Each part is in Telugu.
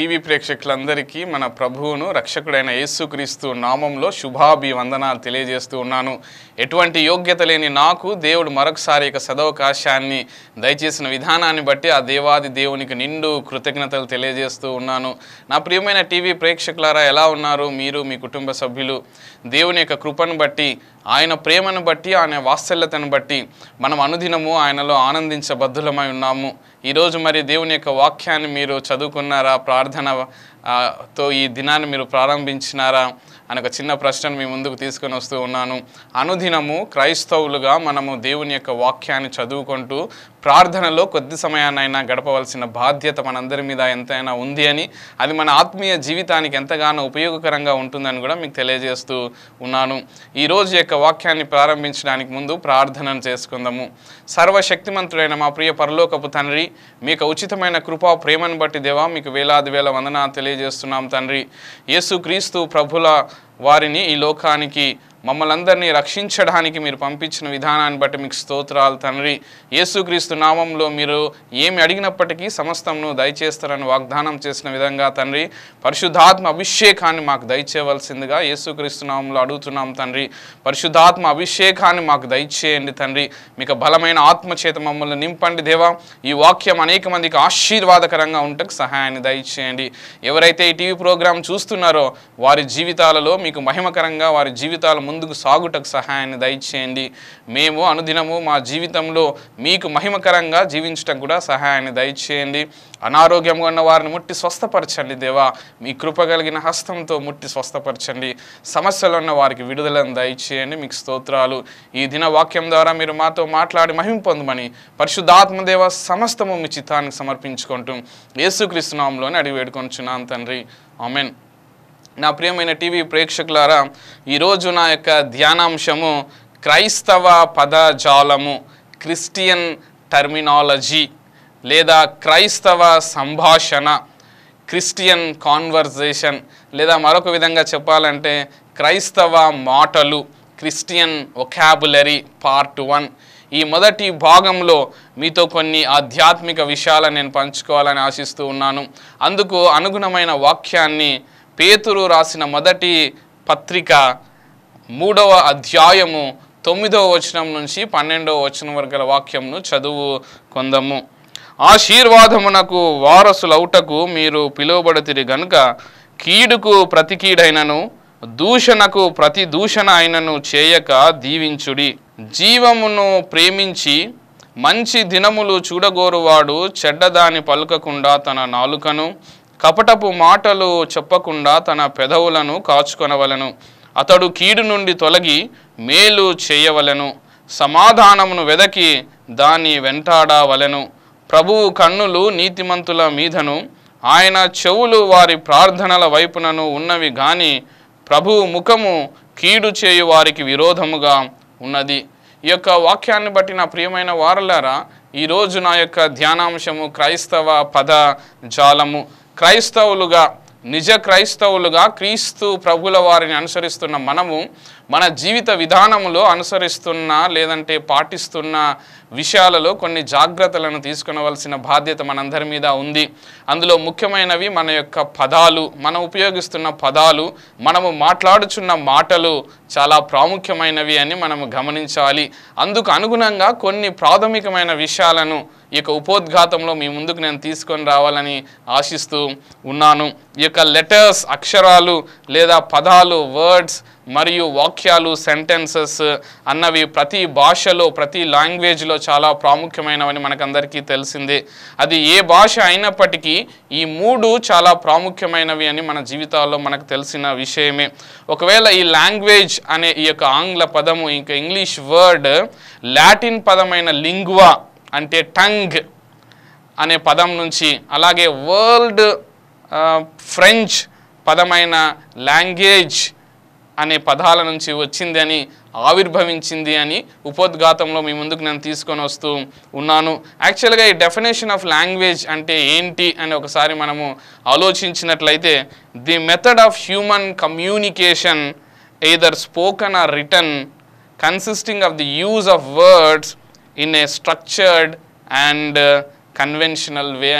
టీవీ ప్రేక్షకులందరికీ మన ప్రభువును రక్షకుడైన యేసుక్రీస్తు నామంలో శుభాభివందనాలు తెలియజేస్తూ ఉన్నాను ఎటువంటి యోగ్యత లేని నాకు దేవుడు మరొకసారి ఇక సదవకాశాన్ని దయచేసిన విధానాన్ని బట్టి ఆ దేవాది దేవునికి నిండు కృతజ్ఞతలు తెలియజేస్తూ ఉన్నాను నా ప్రియమైన టీవీ ప్రేక్షకులారా ఎలా ఉన్నారు మీరు మీ కుటుంబ సభ్యులు దేవుని యొక్క కృపను బట్టి ఆయన ప్రేమను బట్టి ఆయన వాత్సల్యతను బట్టి మనం అనుదినము ఆయనలో ఆనందించబద్ధులమై ఉన్నాము ఈరోజు మరి దేవుని యొక్క వాక్యాన్ని మీరు చదువుకున్నారా ప్రార్థన ఆ, తో ఈ దినాన్ని మీరు ప్రారంభించినారా అని ఒక చిన్న ప్రశ్నను మీ ముందుకు తీసుకొని వస్తూ ఉన్నాను అనుదినము క్రైస్తవులుగా మనము దేవుని యొక్క వాక్యాన్ని చదువుకుంటూ ప్రార్థనలో కొద్ది సమయాన్నైనా గడపవలసిన బాధ్యత మనందరి మీద ఎంతైనా ఉంది అని అది మన ఆత్మీయ జీవితానికి ఎంతగానో ఉపయోగకరంగా ఉంటుందని కూడా మీకు తెలియజేస్తూ ఉన్నాను ఈ రోజు యొక్క వాక్యాన్ని ప్రారంభించడానికి ముందు ప్రార్థనను చేసుకుందాము సర్వశక్తిమంతుడైన మా ప్రియ పరలోకపు తండ్రి మీకు ఉచితమైన కృపా ప్రేమను బట్టి దేవా మీకు వేలాది వేల వందన తెలియజేస్తున్నాం తండ్రి యేసుక్రీస్తు ప్రభుల వారిని ఈ లోకానికి మమ్మల్ని అందరినీ రక్షించడానికి మీరు పంపించిన విధానాన్ని బట్టి మీకు స్తోత్రాలు తండ్రి యేసుక్రీస్తు నామంలో మీరు ఏమి అడిగినప్పటికీ సమస్తమును దయచేస్తారని వాగ్దానం చేసిన విధంగా తండ్రి పరిశుద్ధాత్మ అభిషేకాన్ని మాకు దయచేయవలసిందిగా యేసుక్రీస్తు నామంలో అడుగుతున్నాం తండ్రి పరిశుద్ధాత్మ అభిషేకాన్ని మాకు దయచేయండి తండ్రి మీకు బలమైన ఆత్మ చేత మమ్మల్ని నింపండి దేవా ఈ వాక్యం అనేక మందికి ఆశీర్వాదకరంగా ఉంటకు సహాయాన్ని దయచేయండి ఎవరైతే ఈ టీవీ ప్రోగ్రాం చూస్తున్నారో వారి జీవితాలలో మీకు మహిమకరంగా వారి జీవితాలు ముందుకు సాగుటకు సహాయాన్ని దయచేయండి మేము అనుదినము మా జీవితంలో మీకు మహిమకరంగా జీవించటం కూడా సహాయాన్ని దయచేయండి అనారోగ్యంగా ఉన్న వారిని ముట్టి స్వస్థపరచండి దేవా మీ కృప కలిగిన హస్తంతో ముట్టి స్వస్థపరచండి సమస్యలు ఉన్న వారికి విడుదలను దయచేయండి మీకు స్తోత్రాలు ఈ దిన వాక్యం ద్వారా మీరు మాతో మాట్లాడి మహిమ పొందమని పరిశుద్ధాత్మదేవ సమస్తము మీ చిత్తానికి సమర్పించుకుంటూ యేసుక్రీస్తునామంలోనే అడిగి వేడుకొంచున్నాను తండ్రి ఆమెన్ నా ప్రియమైన టీవీ ప్రేక్షకులారా ఈరోజు నా యొక్క ధ్యానాంశము క్రైస్తవ పదజాలము క్రిస్టియన్ టర్మినాలజీ లేదా క్రైస్తవ సంభాషణ క్రిస్టియన్ కాన్వర్జేషన్ లేదా మరొక విధంగా చెప్పాలంటే క్రైస్తవ మాటలు క్రిస్టియన్ ఒకాబులరీ పార్ట్ వన్ ఈ మొదటి భాగంలో మీతో కొన్ని ఆధ్యాత్మిక విషయాలను నేను పంచుకోవాలని ఆశిస్తూ ఉన్నాను అందుకు అనుగుణమైన వాక్యాన్ని పేతురు రాసిన మొదటి పత్రిక మూడవ అధ్యాయము తొమ్మిదవ వచనం నుంచి పన్నెండవ వచనం వరకు గల వాక్యంను చదువు కొందము ఆశీర్వాదమునకు వారసులౌటకు మీరు పిలువబడితిరి గనుక కీడుకు ప్రతి కీడైనను దూషణకు ప్రతి దూషణ అయినను చేయక దీవించుడి జీవమును ప్రేమించి మంచి దినములు చూడగోరువాడు చెడ్డదాని పలుకకుండా తన నాలుకను కపటపు మాటలు చెప్పకుండా తన పెదవులను కాచుకొనవలను అతడు కీడు నుండి తొలగి మేలు చేయవలెను సమాధానమును వెదకి దాన్ని వెంటాడవలెను ప్రభువు కన్నులు నీతిమంతుల మీదను ఆయన చెవులు వారి ప్రార్థనల వైపునను ఉన్నవి గాని ప్రభువు ముఖము కీడు చేయు వారికి విరోధముగా ఉన్నది ఈ యొక్క వాక్యాన్ని బట్టి నా ప్రియమైన వారలారా ఈరోజు నా యొక్క ధ్యానాంశము క్రైస్తవ పద జాలము క్రైస్తవులుగా నిజ క్రైస్తవులుగా క్రీస్తు ప్రభుల వారిని అనుసరిస్తున్న మనము మన జీవిత విధానములో అనుసరిస్తున్న లేదంటే పాటిస్తున్న విషయాలలో కొన్ని జాగ్రత్తలను తీసుకునవలసిన బాధ్యత మనందరి మీద ఉంది అందులో ముఖ్యమైనవి మన యొక్క పదాలు మనం ఉపయోగిస్తున్న పదాలు మనము మాట్లాడుచున్న మాటలు చాలా ప్రాముఖ్యమైనవి అని మనము గమనించాలి అందుకు అనుగుణంగా కొన్ని ప్రాథమికమైన విషయాలను ఈ యొక్క ఉపోద్ఘాతంలో మీ ముందుకు నేను తీసుకొని రావాలని ఆశిస్తూ ఉన్నాను ఈ యొక్క లెటర్స్ అక్షరాలు లేదా పదాలు వర్డ్స్ మరియు వాక్యాలు సెంటెన్సెస్ అన్నవి ప్రతి భాషలో ప్రతి లాంగ్వేజ్లో చాలా ప్రాముఖ్యమైనవని మనకందరికీ తెలిసిందే అది ఏ భాష అయినప్పటికీ ఈ మూడు చాలా ప్రాముఖ్యమైనవి అని మన జీవితాల్లో మనకు తెలిసిన విషయమే ఒకవేళ ఈ లాంగ్వేజ్ అనే ఈ యొక్క ఆంగ్ల పదము ఇంకా ఇంగ్లీష్ వర్డ్ లాటిన్ పదమైన లింగ్వా అంటే టంగ్ అనే పదం నుంచి అలాగే వరల్డ్ ఫ్రెంచ్ పదమైన లాంగ్వేజ్ అనే పదాల నుంచి వచ్చింది అని ఆవిర్భవించింది అని ఉపోద్ఘాతంలో మీ ముందుకు నేను తీసుకొని వస్తూ ఉన్నాను యాక్చువల్గా ఈ డెఫినేషన్ ఆఫ్ లాంగ్వేజ్ అంటే ఏంటి అని ఒకసారి మనము ఆలోచించినట్లయితే the method of human communication either spoken or written consisting of the use of words in a structured and conventional way అని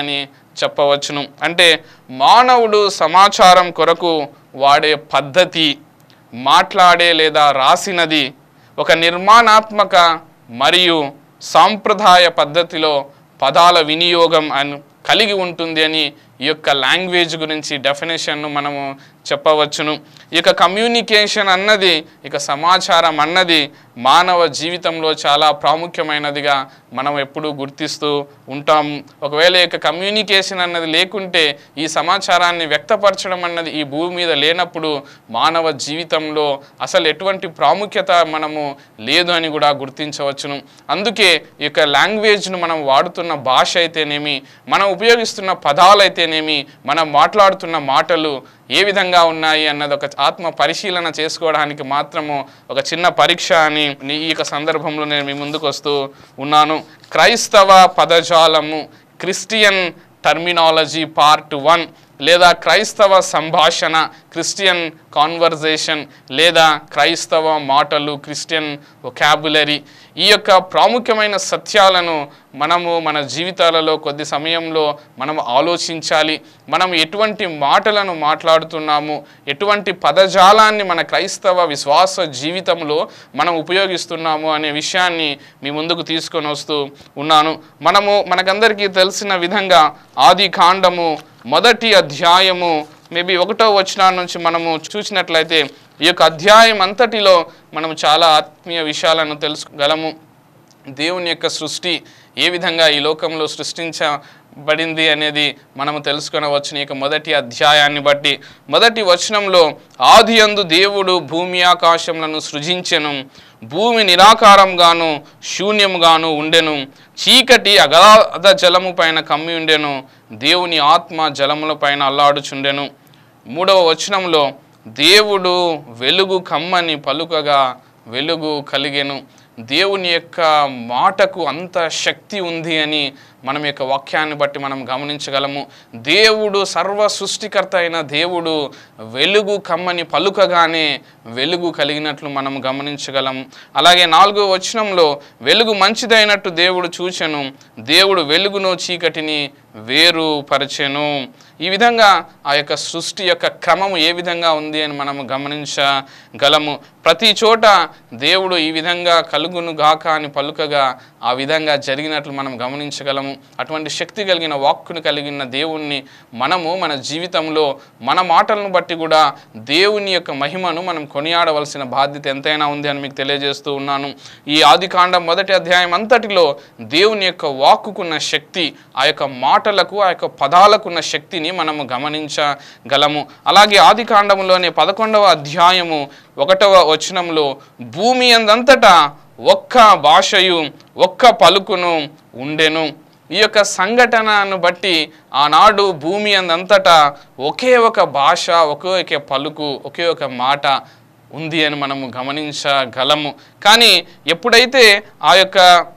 చెప్పవచ్చును అంటే మానవుడు సమాచారం కొరకు వాడే పద్ధతి మాట్లాడే లేదా రాసినది ఒక నిర్మాణాత్మక మరియు సాంప్రదాయ పద్ధతిలో పదాల వినియోగం అని కలిగి ఉంటుంది అని ఈ యొక్క లాంగ్వేజ్ గురించి డెఫినేషన్ను మనము చెప్పవచ్చును ఈ యొక్క కమ్యూనికేషన్ అన్నది ఇక సమాచారం అన్నది మానవ జీవితంలో చాలా ప్రాముఖ్యమైనదిగా మనం ఎప్పుడూ గుర్తిస్తూ ఉంటాం ఒకవేళ ఈ యొక్క కమ్యూనికేషన్ అన్నది లేకుంటే ఈ సమాచారాన్ని వ్యక్తపరచడం అన్నది ఈ భూమి మీద లేనప్పుడు మానవ జీవితంలో అసలు ఎటువంటి ప్రాముఖ్యత మనము లేదు అని కూడా గుర్తించవచ్చును అందుకే ఈ యొక్క లాంగ్వేజ్ను మనం వాడుతున్న భాష అయితేనేమి మనం ఉపయోగిస్తున్న పదాలు అయితేనేమి మనం మాట్లాడుతున్న మాటలు ఏ విధంగా ఉన్నాయి అన్నది ఒక ఆత్మ పరిశీలన చేసుకోవడానికి మాత్రము ఒక చిన్న పరీక్ష అని ఈ యొక్క సందర్భంలో నేను మీ ముందుకు వస్తూ ఉన్నాను క్రైస్తవ పదజాలము క్రిస్టియన్ టర్మినాలజీ పార్ట్ వన్ లేదా క్రైస్తవ సంభాషణ క్రిస్టియన్ కాన్వర్జేషన్ లేదా క్రైస్తవ మాటలు క్రిస్టియన్ ఒకాబులరీ ఈ యొక్క ప్రాముఖ్యమైన సత్యాలను మనము మన జీవితాలలో కొద్ది సమయంలో మనం ఆలోచించాలి మనం ఎటువంటి మాటలను మాట్లాడుతున్నాము ఎటువంటి పదజాలాన్ని మన క్రైస్తవ విశ్వాస జీవితంలో మనం ఉపయోగిస్తున్నాము అనే విషయాన్ని మీ ముందుకు తీసుకొని వస్తూ ఉన్నాను మనము మనకందరికీ తెలిసిన విధంగా ఆది కాండము మొదటి అధ్యాయము మేబీ ఒకటో వచనం నుంచి మనము చూసినట్లయితే ఈ యొక్క అధ్యాయం అంతటిలో మనము చాలా ఆత్మీయ విషయాలను తెలుసుకోగలము దేవుని యొక్క సృష్టి ఏ విధంగా ఈ లోకంలో సృష్టించబడింది అనేది మనము తెలుసుకొనవచ్చు ఈ యొక్క మొదటి అధ్యాయాన్ని బట్టి మొదటి వచనంలో ఆది అందు దేవుడు భూమి ఆకాశములను సృజించెను భూమి నిరాకారంగాను శూన్యముగాను ఉండెను చీకటి అగాధ జలము పైన కమ్మి ఉండెను దేవుని ఆత్మ జలముల పైన అల్లాడుచుండెను మూడవ వచనంలో దేవుడు వెలుగు కమ్మని పలుకగా వెలుగు కలిగెను దేవుని యొక్క మాటకు అంత శక్తి ఉంది అని మనం యొక్క వాక్యాన్ని బట్టి మనం గమనించగలము దేవుడు సర్వ సృష్టికర్త అయిన దేవుడు వెలుగు కమ్మని పలుకగానే వెలుగు కలిగినట్లు మనం గమనించగలం అలాగే నాలుగో వచనంలో వెలుగు మంచిదైనట్టు దేవుడు చూచెను దేవుడు వెలుగును చీకటిని వేరు పరిచెను ఈ విధంగా ఆ యొక్క సృష్టి యొక్క క్రమము ఏ విధంగా ఉంది అని మనము గమనించగలము ప్రతి చోట దేవుడు ఈ విధంగా కలుగును గాక అని పలుకగా ఆ విధంగా జరిగినట్లు మనం గమనించగలము అటువంటి శక్తి కలిగిన వాక్కును కలిగిన దేవుణ్ణి మనము మన జీవితంలో మన మాటలను బట్టి కూడా దేవుని యొక్క మహిమను మనం కొనియాడవలసిన బాధ్యత ఎంతైనా ఉంది అని మీకు తెలియజేస్తూ ఉన్నాను ఈ ఆది కాండం మొదటి అధ్యాయం అంతటిలో దేవుని యొక్క వాక్కుకున్న శక్తి ఆ యొక్క మాటలకు ఆ యొక్క పదాలకున్న శక్తిని మనము గమనించగలము అలాగే ఆది కాండములోని పదకొండవ అధ్యాయము ఒకటవ వచనంలో భూమి అందంతటా ఒక్క భాషయు ఒక్క పలుకును ఉండెను ఈ యొక్క సంఘటనను బట్టి ఆనాడు భూమి అందంతటా ఒకే ఒక భాష ఒకే ఒక పలుకు ఒకే ఒక మాట ఉంది అని మనము గమనించగలము కానీ ఎప్పుడైతే ఆ యొక్క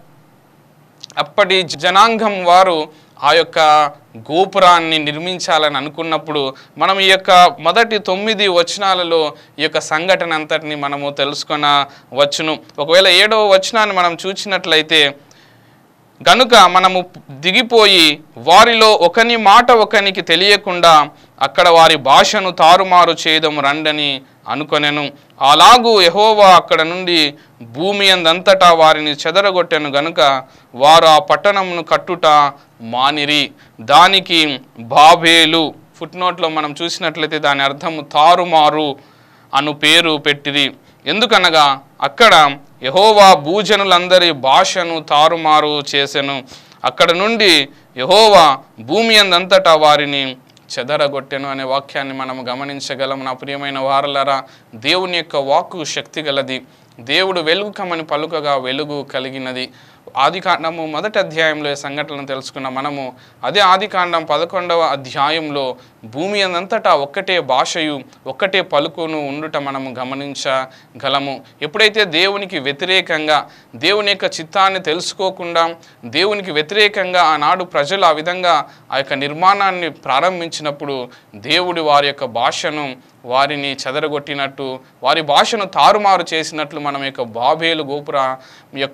అప్పటి జనాంగం వారు ఆ యొక్క గోపురాన్ని నిర్మించాలని అనుకున్నప్పుడు మనం ఈ యొక్క మొదటి తొమ్మిది వచనాలలో ఈ యొక్క సంఘటన అంతటిని మనము తెలుసుకొన వచ్చును ఒకవేళ ఏడవ వచనాన్ని మనం చూసినట్లయితే గనుక మనము దిగిపోయి వారిలో ఒకని మాట ఒకనికి తెలియకుండా అక్కడ వారి భాషను తారుమారు చేయదము రండని అనుకొనెను అలాగూ యహోవా అక్కడ నుండి భూమి అందంతటా వారిని చెదరగొట్టెను గనుక వారు ఆ పట్టణమును కట్టుట మానిరి దానికి బాబేలు ఫుట్నోట్లో మనం చూసినట్లయితే దాని అర్థము తారుమారు అను పేరు పెట్టిరి ఎందుకనగా అక్కడ యహోవా భూజనులందరి భాషను తారుమారు చేసెను అక్కడ నుండి యహోవా భూమి అందంతటా వారిని చెదరగొట్టెను అనే వాక్యాన్ని మనం గమనించగలం నా ప్రియమైన వారలరా దేవుని యొక్క వాక్కు శక్తి గలది దేవుడు వెలుగు కమ్మని పలుకగా వెలుగు కలిగినది ఆదికాండము మొదటి అధ్యాయంలో ఈ సంఘటనలు తెలుసుకున్న మనము అదే ఆదికాండం పదకొండవ అధ్యాయంలో భూమి అంతటా ఒక్కటే భాషయు ఒక్కటే పలుకును ఉండుట మనము గమనించగలము ఎప్పుడైతే దేవునికి వ్యతిరేకంగా దేవుని యొక్క చిత్తాన్ని తెలుసుకోకుండా దేవునికి వ్యతిరేకంగా ఆనాడు ప్రజలు ఆ విధంగా ఆ యొక్క నిర్మాణాన్ని ప్రారంభించినప్పుడు దేవుడు వారి యొక్క భాషను వారిని చెదరగొట్టినట్టు వారి భాషను తారుమారు చేసినట్లు మనం యొక్క బాబేలు గోపుర యొక్క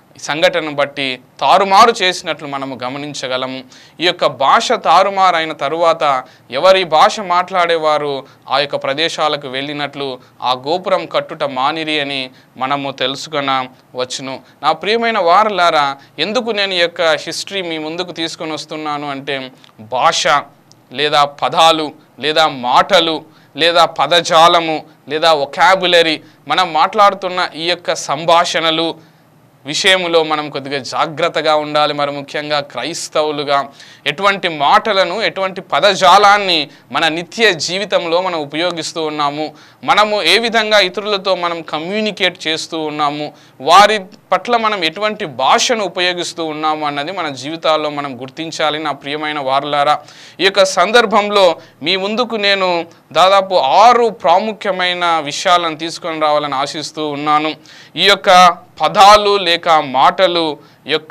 సంఘటనను బట్టి తారుమారు చేసినట్లు మనము గమనించగలము ఈ యొక్క భాష తారుమారు అయిన తరువాత ఎవరి భాష మాట్లాడేవారు ఆ యొక్క ప్రదేశాలకు వెళ్ళినట్లు ఆ గోపురం కట్టుట మానిరి అని మనము తెలుసుకొన వచ్చును నా ప్రియమైన వారులారా ఎందుకు నేను ఈ యొక్క హిస్టరీ మీ ముందుకు తీసుకొని వస్తున్నాను అంటే భాష లేదా పదాలు లేదా మాటలు లేదా పదజాలము లేదా ఒకాబులరీ మనం మాట్లాడుతున్న ఈ యొక్క సంభాషణలు విషయములో మనం కొద్దిగా జాగ్రత్తగా ఉండాలి మరి ముఖ్యంగా క్రైస్తవులుగా ఎటువంటి మాటలను ఎటువంటి పదజాలాన్ని మన నిత్య జీవితంలో మనం ఉపయోగిస్తూ ఉన్నాము మనము ఏ విధంగా ఇతరులతో మనం కమ్యూనికేట్ చేస్తూ ఉన్నాము వారి పట్ల మనం ఎటువంటి భాషను ఉపయోగిస్తూ ఉన్నాము అన్నది మన జీవితాల్లో మనం గుర్తించాలి నా ప్రియమైన వారులారా ఈ యొక్క సందర్భంలో మీ ముందుకు నేను దాదాపు ఆరు ప్రాముఖ్యమైన విషయాలను తీసుకొని రావాలని ఆశిస్తూ ఉన్నాను ఈ యొక్క పదాలు లేక మాటలు యొక్క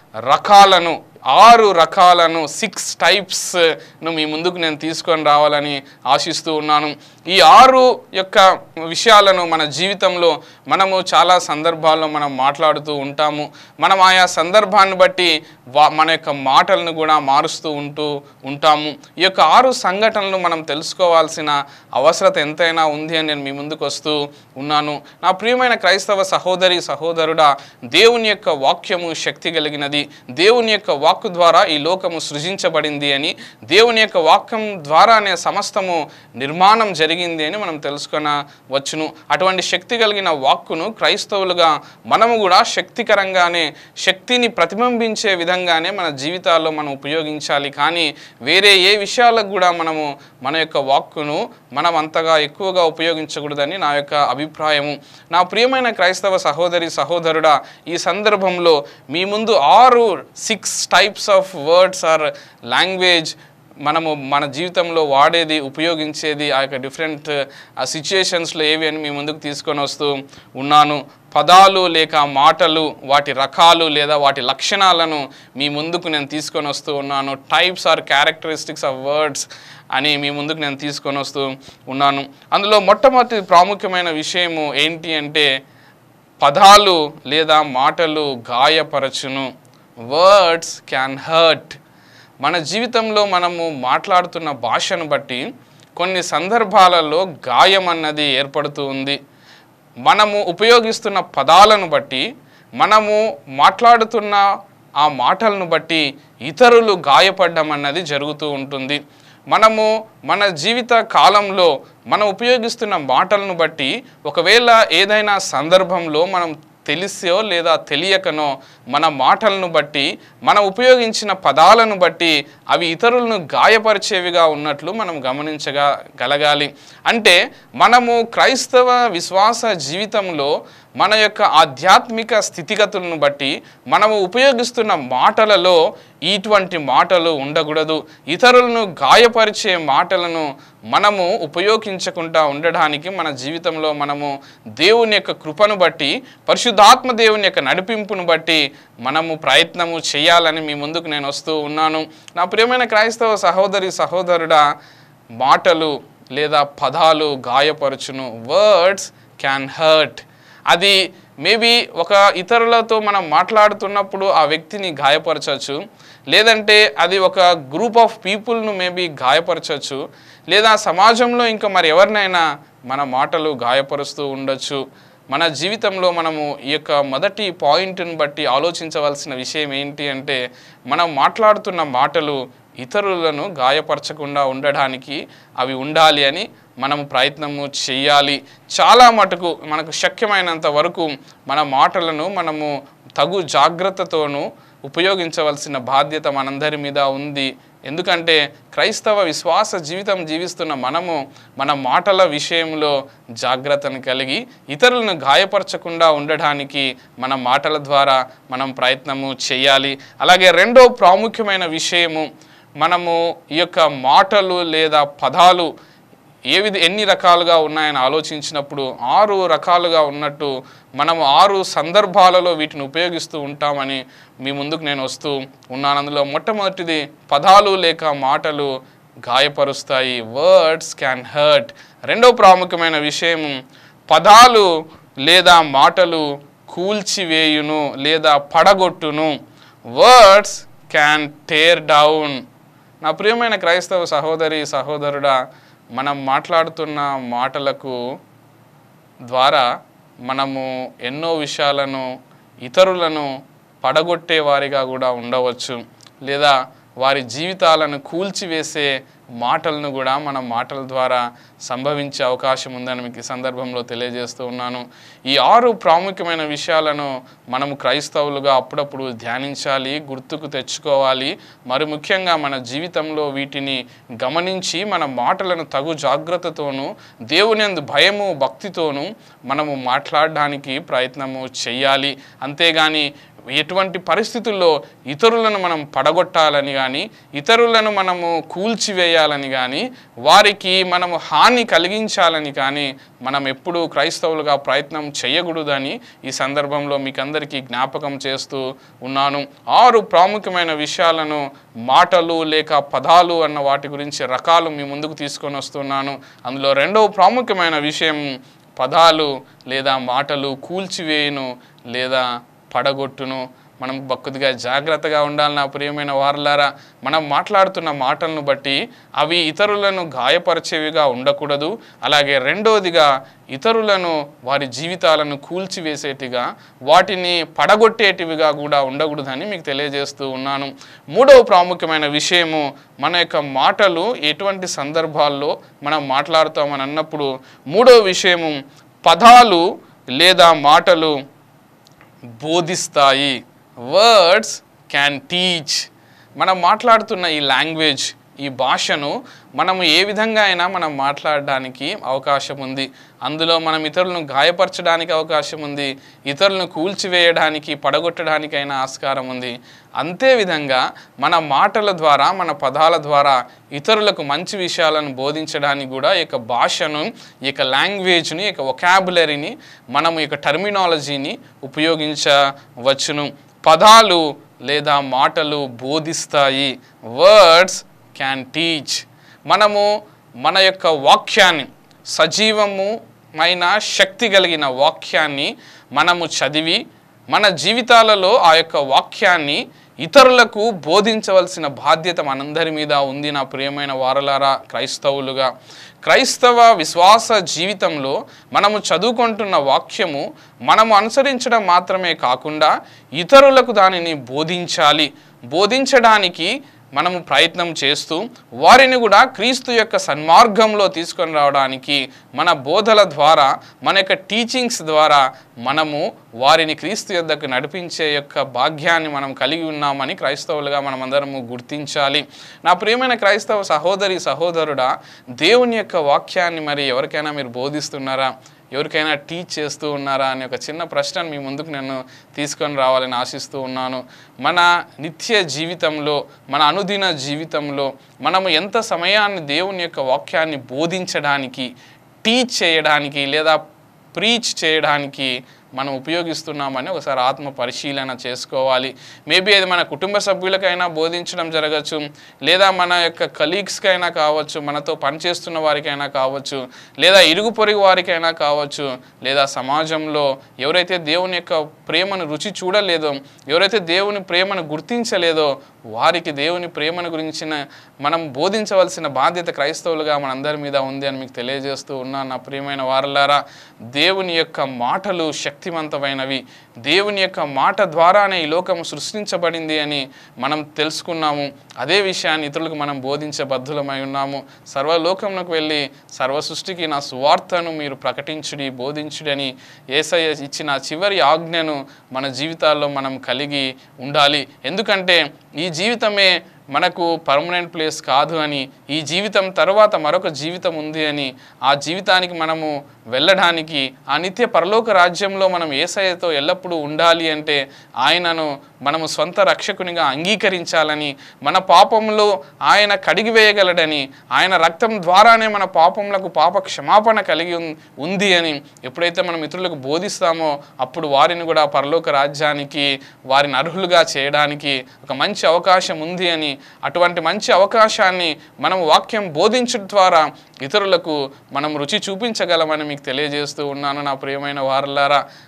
రకాలను ఆరు రకాలను సిక్స్ టైప్స్ను మీ ముందుకు నేను తీసుకొని రావాలని ఆశిస్తూ ఉన్నాను ఈ ఆరు యొక్క విషయాలను మన జీవితంలో మనము చాలా సందర్భాల్లో మనం మాట్లాడుతూ ఉంటాము మనం ఆయా సందర్భాన్ని బట్టి వా మన యొక్క మాటలను కూడా మారుస్తూ ఉంటూ ఉంటాము ఈ యొక్క ఆరు సంఘటనలు మనం తెలుసుకోవాల్సిన అవసరత ఎంతైనా ఉంది అని నేను మీ ముందుకు వస్తూ ఉన్నాను నా ప్రియమైన క్రైస్తవ సహోదరి సహోదరుడా దేవుని యొక్క వాక్యము శక్తి కలిగినది దేవుని యొక్క వాక్కు ద్వారా ఈ లోకము సృజించబడింది అని దేవుని యొక్క వాక్యం ద్వారానే సమస్తము నిర్మాణం జరిగింది అని మనం తెలుసుకొన వచ్చును అటువంటి శక్తి కలిగిన వాక్కును క్రైస్తవులుగా మనము కూడా శక్తికరంగానే శక్తిని ప్రతిబింబించే విధంగానే మన జీవితాల్లో మనం ఉపయోగించాలి కానీ వేరే ఏ విషయాలకు కూడా మనము మన యొక్క వాక్కును మనం అంతగా ఎక్కువగా ఉపయోగించకూడదని నా యొక్క అభిప్రాయము నా ప్రియమైన క్రైస్తవ సహోదరి సహోదరుడా ఈ సందర్భంలో మీ ముందు ఆరు six types of words or language మనము మన జీవితంలో వాడేది ఉపయోగించేది ఆ యొక్క డిఫరెంట్ ఆ సిచ్యుయేషన్స్లో ఏవి అని మీ ముందుకు తీసుకొని వస్తూ ఉన్నాను పదాలు లేక మాటలు వాటి రకాలు లేదా వాటి లక్షణాలను మీ ముందుకు నేను తీసుకొని వస్తూ ఉన్నాను types or characteristics of words అని మీ ముందుకు నేను తీసుకొని వస్తూ ఉన్నాను అందులో మొట్టమొదటి ప్రాముఖ్యమైన విషయము ఏంటి అంటే పదాలు లేదా మాటలు గాయపరచును వర్డ్స్ క్యాన్ హర్ట్ మన జీవితంలో మనము మాట్లాడుతున్న భాషను బట్టి కొన్ని సందర్భాలలో గాయం అన్నది ఏర్పడుతూ ఉంది మనము ఉపయోగిస్తున్న పదాలను బట్టి మనము మాట్లాడుతున్న ఆ మాటలను బట్టి ఇతరులు గాయపడడం అన్నది జరుగుతూ ఉంటుంది మనము మన జీవిత కాలంలో మనం ఉపయోగిస్తున్న మాటలను బట్టి ఒకవేళ ఏదైనా సందర్భంలో మనం తెలిసో లేదా తెలియకనో మన మాటలను బట్టి మనం ఉపయోగించిన పదాలను బట్టి అవి ఇతరులను గాయపరిచేవిగా ఉన్నట్లు మనం గమనించగా గలగాలి అంటే మనము క్రైస్తవ విశ్వాస జీవితంలో మన యొక్క ఆధ్యాత్మిక స్థితిగతులను బట్టి మనము ఉపయోగిస్తున్న మాటలలో ఇటువంటి మాటలు ఉండకూడదు ఇతరులను గాయపరిచే మాటలను మనము ఉపయోగించకుండా ఉండడానికి మన జీవితంలో మనము దేవుని యొక్క కృపను బట్టి పరిశుద్ధాత్మ దేవుని యొక్క నడిపింపును బట్టి మనము ప్రయత్నము చేయాలని మీ ముందుకు నేను వస్తూ ఉన్నాను నా ప్రియమైన క్రైస్తవ సహోదరి సహోదరుడా మాటలు లేదా పదాలు గాయపరచును వర్డ్స్ క్యాన్ హర్ట్ అది మేబీ ఒక ఇతరులతో మనం మాట్లాడుతున్నప్పుడు ఆ వ్యక్తిని గాయపరచవచ్చు లేదంటే అది ఒక గ్రూప్ ఆఫ్ పీపుల్ను మేబీ గాయపరచవచ్చు లేదా సమాజంలో ఇంకా మరి ఎవరినైనా మన మాటలు గాయపరుస్తూ ఉండొచ్చు మన జీవితంలో మనము ఈ యొక్క మొదటి పాయింట్ని బట్టి ఆలోచించవలసిన విషయం ఏంటి అంటే మనం మాట్లాడుతున్న మాటలు ఇతరులను గాయపరచకుండా ఉండడానికి అవి ఉండాలి అని మనము ప్రయత్నము చేయాలి చాలా మటుకు మనకు శక్యమైనంత వరకు మన మాటలను మనము తగు జాగ్రత్తతోనూ ఉపయోగించవలసిన బాధ్యత మనందరి మీద ఉంది ఎందుకంటే క్రైస్తవ విశ్వాస జీవితం జీవిస్తున్న మనము మన మాటల విషయంలో జాగ్రత్తను కలిగి ఇతరులను గాయపరచకుండా ఉండడానికి మన మాటల ద్వారా మనం ప్రయత్నము చేయాలి అలాగే రెండో ప్రాముఖ్యమైన విషయము మనము ఈ యొక్క మాటలు లేదా పదాలు ఏ విధ ఎన్ని రకాలుగా ఉన్నాయని ఆలోచించినప్పుడు ఆరు రకాలుగా ఉన్నట్టు మనము ఆరు సందర్భాలలో వీటిని ఉపయోగిస్తూ ఉంటామని మీ ముందుకు నేను వస్తూ ఉన్నాను అందులో మొట్టమొదటిది పదాలు లేక మాటలు గాయపరుస్తాయి వర్డ్స్ క్యాన్ హర్ట్ రెండో ప్రాముఖ్యమైన విషయం పదాలు లేదా మాటలు కూల్చివేయును లేదా పడగొట్టును వర్డ్స్ క్యాన్ టేర్ డౌన్ నా ప్రియమైన క్రైస్తవ సహోదరి సహోదరుడా మనం మాట్లాడుతున్న మాటలకు ద్వారా మనము ఎన్నో విషయాలను ఇతరులను పడగొట్టే వారిగా కూడా ఉండవచ్చు లేదా వారి జీవితాలను కూల్చివేసే మాటలను కూడా మన మాటల ద్వారా సంభవించే అవకాశం ఉందని మీకు ఈ సందర్భంలో తెలియజేస్తూ ఉన్నాను ఈ ఆరు ప్రాముఖ్యమైన విషయాలను మనము క్రైస్తవులుగా అప్పుడప్పుడు ధ్యానించాలి గుర్తుకు తెచ్చుకోవాలి మరి ముఖ్యంగా మన జీవితంలో వీటిని గమనించి మన మాటలను తగు జాగ్రత్తతోనూ దేవుని యందు భయము భక్తితోనూ మనము మాట్లాడడానికి ప్రయత్నము చేయాలి అంతేగాని ఎటువంటి పరిస్థితుల్లో ఇతరులను మనం పడగొట్టాలని కానీ ఇతరులను మనము కూల్చివేయాలని కానీ వారికి మనము హాని కలిగించాలని కానీ మనం ఎప్పుడూ క్రైస్తవులుగా ప్రయత్నం చేయకూడదని ఈ సందర్భంలో మీకు అందరికీ జ్ఞాపకం చేస్తూ ఉన్నాను ఆరు ప్రాముఖ్యమైన విషయాలను మాటలు లేక పదాలు అన్న వాటి గురించి రకాలు మీ ముందుకు తీసుకొని వస్తున్నాను అందులో రెండవ ప్రాముఖ్యమైన విషయం పదాలు లేదా మాటలు కూల్చివేయును లేదా పడగొట్టును మనం కొద్దిగా జాగ్రత్తగా ఉండాలి నా ప్రియమైన వారలారా మనం మాట్లాడుతున్న మాటలను బట్టి అవి ఇతరులను గాయపరిచేవిగా ఉండకూడదు అలాగే రెండోదిగా ఇతరులను వారి జీవితాలను కూల్చివేసేటిగా వాటిని పడగొట్టేటివిగా కూడా ఉండకూడదని మీకు తెలియజేస్తూ ఉన్నాను మూడవ ప్రాముఖ్యమైన విషయము మన యొక్క మాటలు ఎటువంటి సందర్భాల్లో మనం మాట్లాడుతామని అన్నప్పుడు మూడవ విషయము పదాలు లేదా మాటలు బోధిస్తాయి వర్డ్స్ క్యాన్ టీచ్ మనం మాట్లాడుతున్న ఈ లాంగ్వేజ్ ఈ భాషను మనము ఏ విధంగా అయినా మనం మాట్లాడడానికి అవకాశం ఉంది అందులో మనం ఇతరులను గాయపరచడానికి అవకాశం ఉంది ఇతరులను కూల్చివేయడానికి పడగొట్టడానికైనా ఆస్కారం ఉంది అంతే విధంగా మన మాటల ద్వారా మన పదాల ద్వారా ఇతరులకు మంచి విషయాలను బోధించడానికి కూడా ఈ యొక్క భాషను ఈ యొక్క లాంగ్వేజ్ని ఈ యొక్క ఒకాబులరీని మనం ఈ యొక్క టర్మినాలజీని ఉపయోగించవచ్చును పదాలు లేదా మాటలు బోధిస్తాయి వర్డ్స్ క్యాన్ టీచ్ మనము మన యొక్క వాక్యాన్ని సజీవము మైన శక్తి కలిగిన వాక్యాన్ని మనము చదివి మన జీవితాలలో ఆ యొక్క వాక్యాన్ని ఇతరులకు బోధించవలసిన బాధ్యత మనందరి మీద ఉంది నా ప్రియమైన వారలారా క్రైస్తవులుగా క్రైస్తవ విశ్వాస జీవితంలో మనము చదువుకుంటున్న వాక్యము మనము అనుసరించడం మాత్రమే కాకుండా ఇతరులకు దానిని బోధించాలి బోధించడానికి మనము ప్రయత్నం చేస్తూ వారిని కూడా క్రీస్తు యొక్క సన్మార్గంలో తీసుకొని రావడానికి మన బోధల ద్వారా మన యొక్క టీచింగ్స్ ద్వారా మనము వారిని క్రీస్తు యొద్దకు నడిపించే యొక్క భాగ్యాన్ని మనం కలిగి ఉన్నామని క్రైస్తవులుగా మనం అందరము గుర్తించాలి నా ప్రియమైన క్రైస్తవ సహోదరి సహోదరుడా దేవుని యొక్క వాక్యాన్ని మరి ఎవరికైనా మీరు బోధిస్తున్నారా ఎవరికైనా టీచ్ చేస్తూ ఉన్నారా అనే ఒక చిన్న ప్రశ్నను మీ ముందుకు నేను తీసుకొని రావాలని ఆశిస్తూ ఉన్నాను మన నిత్య జీవితంలో మన అనుదిన జీవితంలో మనము ఎంత సమయాన్ని దేవుని యొక్క వాక్యాన్ని బోధించడానికి టీచ్ చేయడానికి లేదా ప్రీచ్ చేయడానికి మనం ఉపయోగిస్తున్నామని ఒకసారి ఆత్మ పరిశీలన చేసుకోవాలి మేబీ అది మన కుటుంబ సభ్యులకైనా బోధించడం జరగచ్చు లేదా మన యొక్క కలీగ్స్కైనా కావచ్చు మనతో పనిచేస్తున్న వారికైనా కావచ్చు లేదా ఇరుగు పొరుగు వారికైనా కావచ్చు లేదా సమాజంలో ఎవరైతే దేవుని యొక్క ప్రేమను రుచి చూడలేదో ఎవరైతే దేవుని ప్రేమను గుర్తించలేదో వారికి దేవుని ప్రేమను గురించిన మనం బోధించవలసిన బాధ్యత క్రైస్తవులుగా మనందరి మీద ఉంది అని మీకు తెలియజేస్తూ ఉన్నాను నా ప్రియమైన వారలారా దేవుని యొక్క మాటలు శక్తివంతమైనవి దేవుని యొక్క మాట ద్వారానే ఈ లోకం సృష్టించబడింది అని మనం తెలుసుకున్నాము అదే విషయాన్ని ఇతరులకు మనం బోధించే బద్ధులమై ఉన్నాము సర్వలోకంలోకి వెళ్ళి సర్వ సృష్టికి నా సువార్తను మీరు ప్రకటించుడి బోధించుడి అని ఏసయ్య ఇచ్చిన చివరి ఆజ్ఞను మన జీవితాల్లో మనం కలిగి ఉండాలి ఎందుకంటే ఈ జీవితమే మనకు పర్మనెంట్ ప్లేస్ కాదు అని ఈ జీవితం తర్వాత మరొక జీవితం ఉంది అని ఆ జీవితానికి మనము వెళ్ళడానికి ఆ నిత్య పరలోక రాజ్యంలో మనం ఏసయ్యతో ఎల్లప్పుడూ ఉండాలి అంటే ఆయనను మనము సొంత రక్షకునిగా అంగీకరించాలని మన పాపంలో ఆయన కడిగివేయగలడని ఆయన రక్తం ద్వారానే మన పాపములకు పాప క్షమాపణ కలిగి ఉం- ఉంది అని ఎప్పుడైతే మనం ఇతరులకు బోధిస్తామో అప్పుడు వారిని కూడా పరలోక రాజ్యానికి వారిని అర్హులుగా చేయడానికి ఒక మంచి అవకాశం ఉంది అని అటువంటి మంచి అవకాశాన్ని మనం వాక్యం బోధించడం ద్వారా ఇతరులకు మనం రుచి చూపించగలమని మీకు తెలియజేస్తూ ఉన్నాను నా ప్రియమైన వారలారా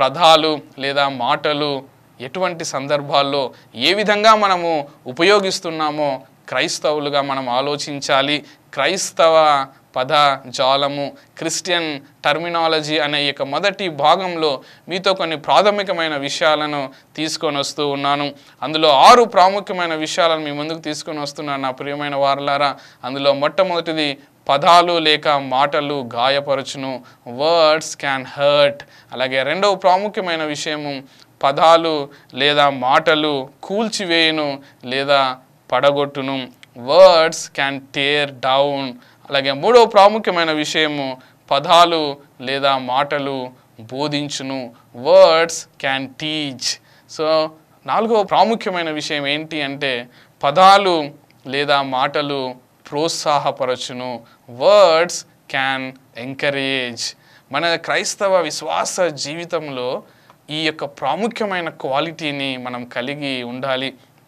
పదాలు లేదా మాటలు ఎటువంటి సందర్భాల్లో ఏ విధంగా మనము ఉపయోగిస్తున్నామో క్రైస్తవులుగా మనం ఆలోచించాలి క్రైస్తవ పద జాలము క్రిస్టియన్ టర్మినాలజీ అనే ఈ యొక్క మొదటి భాగంలో మీతో కొన్ని ప్రాథమికమైన విషయాలను తీసుకొని వస్తూ ఉన్నాను అందులో ఆరు ప్రాముఖ్యమైన విషయాలను మీ ముందుకు తీసుకొని వస్తున్నాను నా ప్రియమైన వారలారా అందులో మొట్టమొదటిది పదాలు లేక మాటలు గాయపరచును వర్డ్స్ క్యాన్ హర్ట్ అలాగే రెండవ ప్రాముఖ్యమైన విషయము పదాలు లేదా మాటలు కూల్చివేయును లేదా పడగొట్టును వర్డ్స్ క్యాన్ టేర్ డౌన్ అలాగే మూడవ ప్రాముఖ్యమైన విషయము పదాలు లేదా మాటలు బోధించును వర్డ్స్ క్యాన్ టీచ్ సో నాలుగవ ప్రాముఖ్యమైన విషయం ఏంటి అంటే పదాలు లేదా మాటలు ప్రోత్సాహపరచును వర్డ్స్ క్యాన్ ఎంకరేజ్ మన క్రైస్తవ విశ్వాస జీవితంలో ఈ యొక్క ప్రాముఖ్యమైన క్వాలిటీని మనం కలిగి ఉండాలి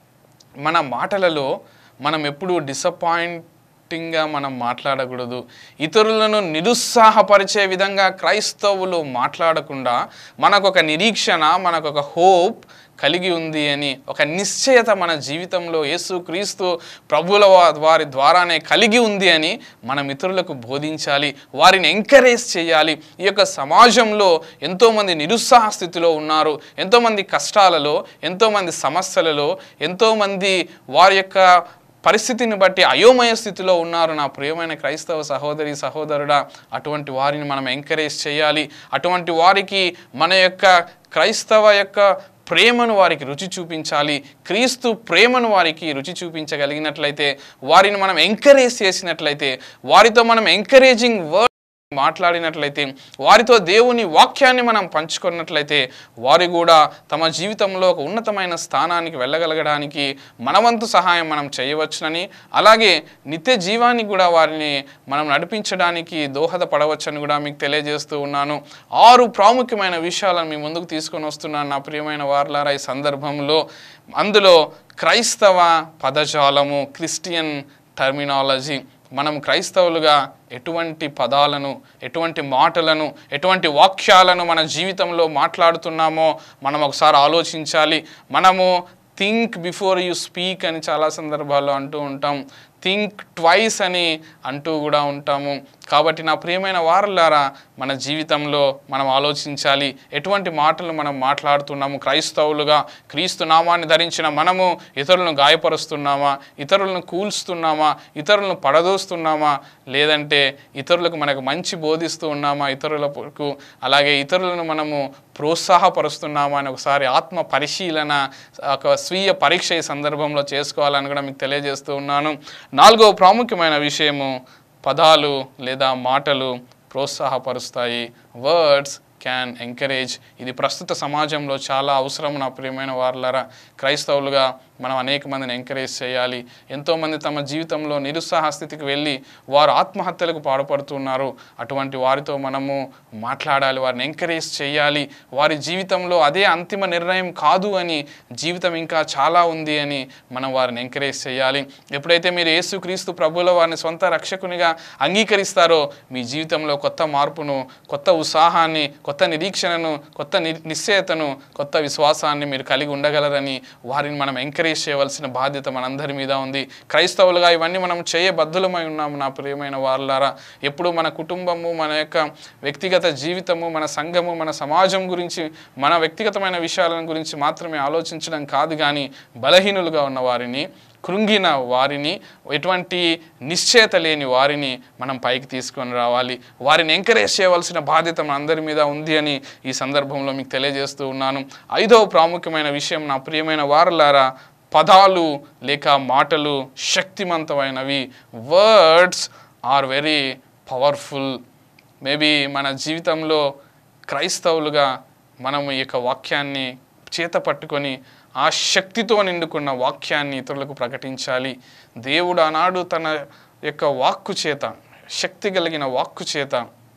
మన మాటలలో మనం ఎప్పుడూ డిసప్పాయింటింగ్గా మనం మాట్లాడకూడదు ఇతరులను నిరుత్సాహపరిచే విధంగా క్రైస్తవులు మాట్లాడకుండా మనకు ఒక నిరీక్షణ మనకు ఒక హోప్ కలిగి ఉంది అని ఒక నిశ్చయత మన జీవితంలో యేసుక్రీస్తు ప్రభుల వా- వారి ద్వారానే కలిగి ఉంది అని మనం ఇతరులకు బోధించాలి వారిని ఎంకరేజ్ చేయాలి ఈ యొక్క సమాజంలో ఎంతోమంది నిరుత్సాహ స్థితిలో ఉన్నారు ఎంతోమంది కష్టాలలో ఎంతోమంది సమస్యలలో ఎంతోమంది వారి యొక్క పరిస్థితిని బట్టి అయోమయ స్థితిలో ఉన్నారు నా ప్రియమైన క్రైస్తవ సహోదరి సహోదరుడా అటువంటి వారిని మనం ఎంకరేజ్ చేయాలి అటువంటి వారికి మన యొక్క క్రైస్తవ యొక్క ప్రేమను వారికి రుచి చూపించాలి క్రీస్తు ప్రేమను వారికి రుచి చూపించగలిగినట్లయితే వారిని మనం ఎంకరేజ్ చేసినట్లయితే వారితో మనం ఎంకరేజింగ్ వర్డ్ మాట్లాడినట్లయితే వారితో దేవుని వాక్యాన్ని మనం పంచుకున్నట్లయితే వారు కూడా తమ జీవితంలో ఒక ఉన్నతమైన స్థానానికి వెళ్ళగలగడానికి మనవంతు సహాయం మనం చేయవచ్చునని అలాగే నిత్య జీవానికి కూడా వారిని మనం నడిపించడానికి దోహదపడవచ్చని కూడా మీకు తెలియజేస్తూ ఉన్నాను ఆరు ప్రాముఖ్యమైన విషయాలను మీ ముందుకు తీసుకొని వస్తున్నాను నా ప్రియమైన వార్లారా ఈ సందర్భంలో అందులో క్రైస్తవ పదజాలము క్రిస్టియన్ టర్మినాలజీ మనం క్రైస్తవులుగా ఎటువంటి పదాలను ఎటువంటి మాటలను ఎటువంటి వాక్యాలను మన జీవితంలో మాట్లాడుతున్నామో మనం ఒకసారి ఆలోచించాలి మనము థింక్ బిఫోర్ యూ స్పీక్ అని చాలా సందర్భాల్లో అంటూ ఉంటాం థింక్ ట్వైస్ అని అంటూ కూడా ఉంటాము కాబట్టి నా ప్రియమైన వారులారా మన జీవితంలో మనం ఆలోచించాలి ఎటువంటి మాటలు మనం మాట్లాడుతున్నాము క్రైస్తవులుగా క్రీస్తు నామాన్ని ధరించిన మనము ఇతరులను గాయపరుస్తున్నామా ఇతరులను కూల్స్తున్నామా ఇతరులను పడదోస్తున్నామా లేదంటే ఇతరులకు మనకు మంచి బోధిస్తూ ఉన్నామా ఇతరులకు అలాగే ఇతరులను మనము ప్రోత్సాహపరుస్తున్నామా అని ఒకసారి ఆత్మ పరిశీలన ఒక స్వీయ పరీక్ష ఈ సందర్భంలో చేసుకోవాలని కూడా మీకు తెలియజేస్తూ ఉన్నాను నాలుగవ ప్రాముఖ్యమైన విషయము పదాలు లేదా మాటలు ప్రోత్సాహపరుస్తాయి వర్డ్స్ క్యాన్ ఎంకరేజ్ ఇది ప్రస్తుత సమాజంలో చాలా అవసరం నా ప్రియమైన వారులారా క్రైస్తవులుగా మనం అనేక మందిని ఎంకరేజ్ చేయాలి ఎంతోమంది తమ జీవితంలో నిరుత్సాహ స్థితికి వెళ్ళి వారు ఆత్మహత్యలకు పాడుపడుతున్నారు అటువంటి వారితో మనము మాట్లాడాలి వారిని ఎంకరేజ్ చేయాలి వారి జీవితంలో అదే అంతిమ నిర్ణయం కాదు అని జీవితం ఇంకా చాలా ఉంది అని మనం వారిని ఎంకరేజ్ చేయాలి ఎప్పుడైతే మీరు యేసుక్రీస్తు ప్రభుల వారిని సొంత రక్షకునిగా అంగీకరిస్తారో మీ జీవితంలో కొత్త మార్పును కొత్త ఉత్సాహాన్ని కొత్త నిరీక్షణను కొత్త ని నిశ్చయతను కొత్త విశ్వాసాన్ని మీరు కలిగి ఉండగలరని వారిని మనం ఎంకరేజ్ చేయవలసిన బాధ్యత మనందరి మీద ఉంది క్రైస్తవులుగా ఇవన్నీ మనం చేయబద్ధులమై ఉన్నాము నా ప్రియమైన వారులారా ఎప్పుడు మన కుటుంబము మన యొక్క వ్యక్తిగత జీవితము మన సంఘము మన సమాజం గురించి మన వ్యక్తిగతమైన విషయాల గురించి మాత్రమే ఆలోచించడం కాదు కానీ బలహీనులుగా ఉన్న వారిని కృంగిన వారిని ఎటువంటి నిశ్చయత లేని వారిని మనం పైకి తీసుకొని రావాలి వారిని ఎంకరేజ్ చేయవలసిన బాధ్యత మన అందరి మీద ఉంది అని ఈ సందర్భంలో మీకు తెలియజేస్తూ ఉన్నాను ఐదవ ప్రాముఖ్యమైన విషయం నా ప్రియమైన వారులారా పదాలు లేక మాటలు శక్తివంతమైనవి words are very powerful maybe మన జీవితంలో క్రైస్తవులుగా మనం ఈ యొక్క వాక్యాన్ని చేత పట్టుకొని ఆ శక్తితో నిండుకున్న వాక్యాన్ని ఇతరులకు ప్రకటించాలి దేవుడు ఆనాడు తన యొక్క వాక్కు చేత శక్తి కలిగిన వాక్కు చేత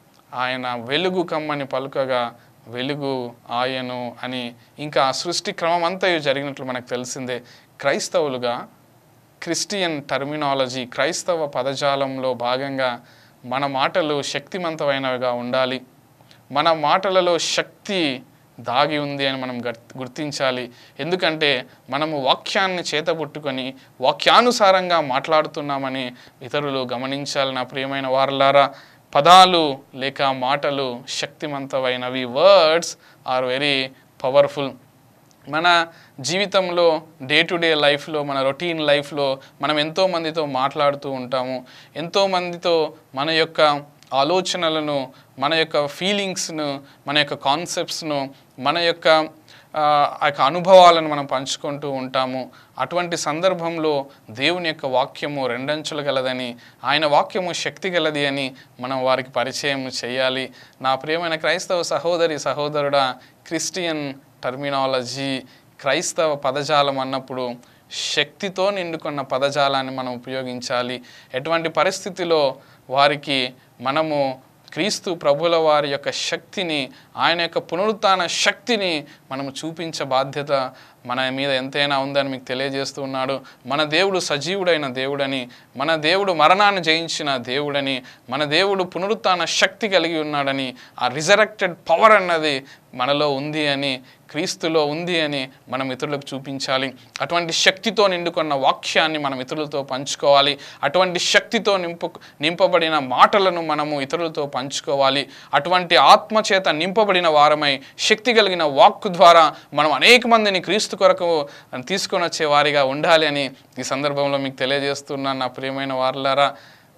ఆయన వెలుగు కమ్మని పలుకగా వెలుగు ఆయను అని ఇంకా ఆ సృష్టి క్రమం అంతా జరిగినట్లు మనకు తెలిసిందే క్రైస్తవులుగా క్రిస్టియన్ టర్మినాలజీ క్రైస్తవ పదజాలంలో భాగంగా మన మాటలు శక్తివంతమైనవిగా ఉండాలి మన మాటలలో శక్తి దాగి ఉంది అని మనం గర్- గుర్తించాలి ఎందుకంటే మనము వాక్యాన్ని చేతబుట్టుకొని వాక్యానుసారంగా మాట్లాడుతున్నామని ఇతరులు గమనించాలి నా ప్రియమైన వారలారా పదాలు లేక మాటలు శక్తివంతమైనవి వర్డ్స్ ఆర్ వెరీ పవర్ఫుల్ మన జీవితంలో డే టు డే లైఫ్లో మన రొటీన్ లైఫ్లో మనం ఎంతో మందితో మాట్లాడుతూ ఉంటాము ఎంతో మందితో మన యొక్క ఆలోచనలను మన యొక్క ఫీలింగ్స్ను మన యొక్క కాన్సెప్ట్స్ను మన యొక్క ఆ ఆ యొక్క అనుభవాలను మనం పంచుకుంటూ ఉంటాము అటువంటి సందర్భంలో దేవుని యొక్క వాక్యము రెండంచులు గలదని ఆయన వాక్యము శక్తి గలది అని మనం వారికి పరిచయం చేయాలి నా ప్రియమైన క్రైస్తవ సహోదరి సహోదరుడా క్రిస్టియన్ టర్మినాలజీ క్రైస్తవ పదజాలం అన్నప్పుడు శక్తితో నిండుకున్న పదజాలాన్ని మనం ఉపయోగించాలి ఎటువంటి పరిస్థితిలో వారికి మనము క్రీస్తు ప్రభుల వారి యొక్క శక్తిని ఆయన యొక్క పునరుత్థాన శక్తిని మనము చూపించే బాధ్యత మన మీద ఎంతైనా ఉందని మీకు తెలియజేస్తూ ఉన్నాడు మన దేవుడు సజీవుడైన దేవుడని మన దేవుడు మరణాన్ని జయించిన దేవుడని మన దేవుడు పునరుత్థాన శక్తి కలిగి ఉన్నాడని ఆ రిజరెక్టెడ్ పవర్ అన్నది మనలో ఉంది అని క్రీస్తులో ఉంది అని మనం ఇతరులకు చూపించాలి అటువంటి శక్తితో నిండుకున్న వాక్యాన్ని మనం ఇతరులతో పంచుకోవాలి అటువంటి శక్తితో నింపు నింపబడిన మాటలను మనము ఇతరులతో పంచుకోవాలి అటువంటి ఆత్మచేత నింపబడిన వారమై శక్తి కలిగిన వాక్కు ద్వారా మనం అనేక మందిని క్రీస్తు కొరకు తీసుకొని వచ్చే వారిగా ఉండాలి అని ఈ సందర్భంలో మీకు తెలియజేస్తున్నాను నా ప్రియమైన వారులారా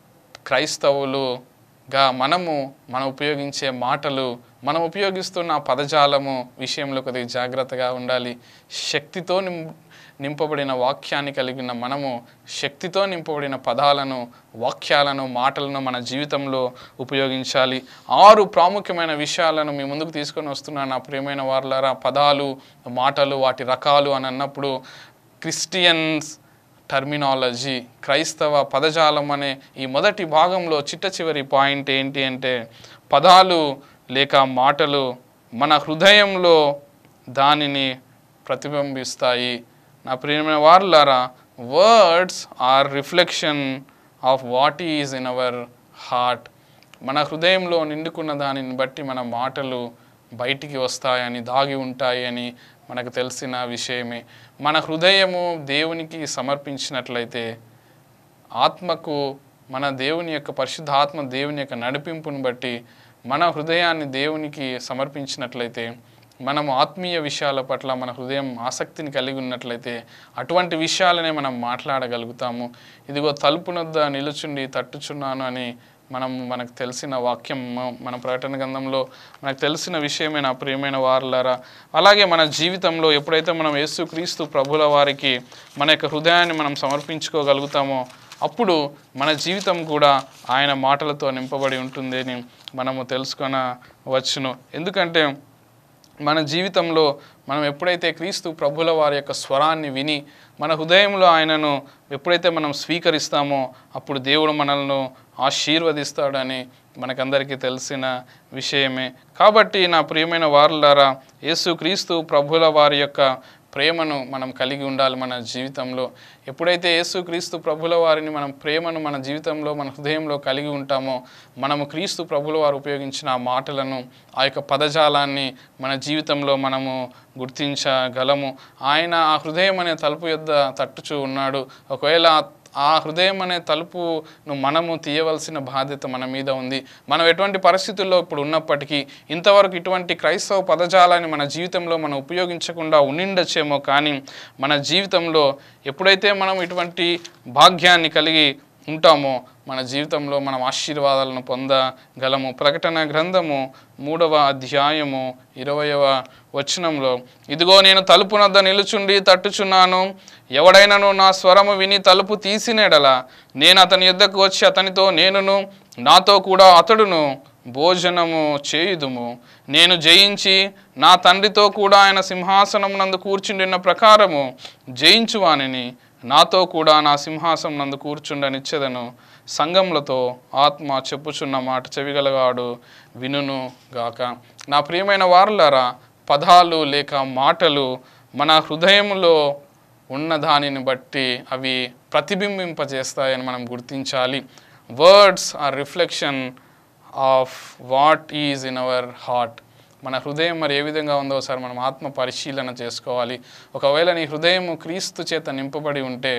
క్రైస్తవులుగా మనము మనం ఉపయోగించే మాటలు మనం ఉపయోగిస్తున్న ఆ పదజాలము విషయంలో కొద్దిగా జాగ్రత్తగా ఉండాలి శక్తితో నిం నింపబడిన వాక్యాన్ని కలిగిన మనము శక్తితో నింపబడిన పదాలను వాక్యాలను మాటలను మన జీవితంలో ఉపయోగించాలి ఆరు ప్రాముఖ్యమైన విషయాలను మీ ముందుకు తీసుకొని వస్తున్నాను నా ప్రియమైన వారులారా పదాలు మాటలు వాటి రకాలు అని అన్నప్పుడు క్రిస్టియన్స్ టర్మినాలజీ క్రైస్తవ పదజాలం అనే ఈ మొదటి భాగంలో చిట్ట చివరి పాయింట్ ఏంటి అంటే పదాలు లేక మాటలు మన హృదయంలో దానిని ప్రతిబింబిస్తాయి నా ప్రియమైన వారులారా words are reflection of what is in our heart మన హృదయంలో నిండుకున్న దానిని బట్టి మన మాటలు బయటికి వస్తాయని దాగి ఉంటాయి అని మనకు తెలిసిన విషయమే మన హృదయము దేవునికి సమర్పించినట్లయితే ఆత్మకు మన దేవుని యొక్క పరిశుద్ధ ఆత్మ దేవుని యొక్క నడిపింపుని బట్టి మన హృదయాన్ని దేవునికి సమర్పించినట్లయితే మనము ఆత్మీయ విషయాల పట్ల మన హృదయం ఆసక్తిని కలిగి ఉన్నట్లయితే అటువంటి విషయాలనే మనం మాట్లాడగలుగుతాము ఇదిగో తలుపునొద్ద నిలుచుండి తట్టుచున్నాను అని మనం మనకు తెలిసిన వాక్యం మ- మన ప్రకటన గ్రంథంలో మనకు తెలిసిన విషయమే నా ప్రియమైన వారులారా అలాగే మన జీవితంలో ఎప్పుడైతే మనం యేసుక్రీస్తు ప్రభుల వారికి మన యొక్క హృదయాన్ని మనం సమర్పించుకోగలుగుతామో అప్పుడు మన జీవితం కూడా ఆయన మాటలతో నింపబడి ఉంటుంది అని మనము తెలుసుకొనవచ్చును ఎందుకంటే మన జీవితంలో మనం ఎప్పుడైతే క్రీస్తు ప్రభుల వారి యొక్క స్వరాన్ని విని మన హృదయంలో ఆయనను ఎప్పుడైతే మనం స్వీకరిస్తామో అప్పుడు దేవుడు మనల్ని ఆశీర్వదిస్తాడని మనకందరికీ తెలిసిన విషయమే కాబట్టి నా ప్రియమైన వారులారా యేసు క్రీస్తు ప్రభుల వారి యొక్క ప్రేమను మనం కలిగి ఉండాలి మన జీవితంలో ఎప్పుడైతే యేసుక్రీస్తు ప్రభుల వారిని మనం ప్రేమను మన జీవితంలో మన హృదయంలో కలిగి ఉంటామో మనము క్రీస్తు ప్రభుల వారు ఉపయోగించిన ఆ మాటలను ఆ యొక్క పదజాలాన్ని మన జీవితంలో మనము గుర్తించగలము ఆయన ఆ హృదయం అనే తలుపు యొద్ద తట్టుచూ ఉన్నాడు ఒకవేళ ఆ ఆ హృదయం అనే తలుపును మనము తీయవలసిన బాధ్యత మన మీద ఉంది మనం ఎటువంటి పరిస్థితుల్లో ఇప్పుడు ఉన్నప్పటికీ ఇంతవరకు ఇటువంటి క్రైస్తవ పదజాలాన్ని మన జీవితంలో మనం ఉపయోగించకుండా ఉండిండొచ్చేమో కానీ మన జీవితంలో ఎప్పుడైతే మనం ఇటువంటి భాగ్యాన్ని కలిగి ఉంటామో మన జీవితంలో మనం ఆశీర్వాదాలను పొందగలము ప్రకటన గ్రంథము మూడవ అధ్యాయము ఇరవయవ వచనంలో ఇదిగో నేను తలుపు నద్ద నిలుచుండి తట్టుచున్నాను ఎవడైనను నా స్వరము విని తలుపు తీసినేడలా నేను అతని యొద్దకు వచ్చి అతనితో నేనును నాతో కూడా అతడును భోజనము చేయుదుము నేను జయించి నా తండ్రితో కూడా ఆయన సింహాసనం నందు కూర్చుండిన ప్రకారము జయించువానిని నాతో కూడా నా సింహాసనం నందు కూర్చుండనిచ్చేదను సంగములతో ఆత్మ చెప్పుచున్న మాట చెవిగలగాడు వినును గాక నా ప్రియమైన వారులారా పదాలు లేక మాటలు మన హృదయంలో ఉన్న దానిని బట్టి అవి ప్రతిబింబింపజేస్తాయని మనం గుర్తించాలి words are reflection of what is in our heart మన హృదయం మరి ఏ విధంగా ఉందో ఒకసారి మనం ఆత్మ పరిశీలన చేసుకోవాలి ఒకవేళ నీ హృదయం క్రీస్తు చేత నింపబడి ఉంటే